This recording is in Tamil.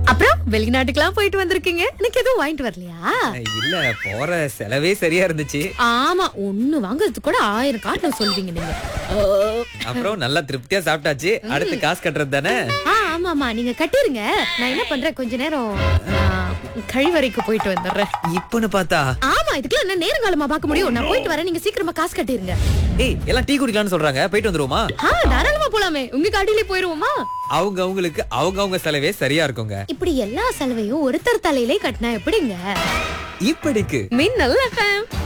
அப்புறம் வெளிநாட்டுக்கெல்லாம் போயிட்டு வந்திருக்கீங்க எனக்கு எதுவும் வாங்கிட்டு வரலையா இல்ல போற செலவே சரியா இருந்துச்சு ஆமா ஒண்ணு வாங்குறதுக்கு கூட ஆயிரம் காரணம் சொல்வீங்க நீங்க ஓ. அப்புறம் நல்லா திருப்தியா சாப்பிட்டாச்சு அடுத்து காசு கட்டுறது தானே ஆ ஆமாமா நீங்க கட்டிருங்க நான் என்ன பண்றேன் கொஞ்ச நேரம் ஆ, கழிவறைக்கு போயிட்டு வந்துடுறேன் இப்பன்னு பார்த்தா ஆமா இதுக்கெல்லாம் என்ன நேரங்காலமா பார்க்க முடியும் நான் போயிட்டு வரேன் நீங்க சீக்கிரமா காசு கட்டிருங்க ஏய் எல்லாம் டீ குடிக்கலாம்னு சொல்றாங்க போயிட்டு வந்துருவோமா ஆ தாராளமா போலாமே உங்க காட்டிலே போயிருவோமா அவங்க அவங்களுக்கு அவங்க அவங்க செலவே சரியா இருக்குங்க இப்படி எல்லா செலவையும் ஒருத்தர் தலையிலே கட்டினா எப்படிங்க இப்படிக்கு மின்னல் எஃப்எம்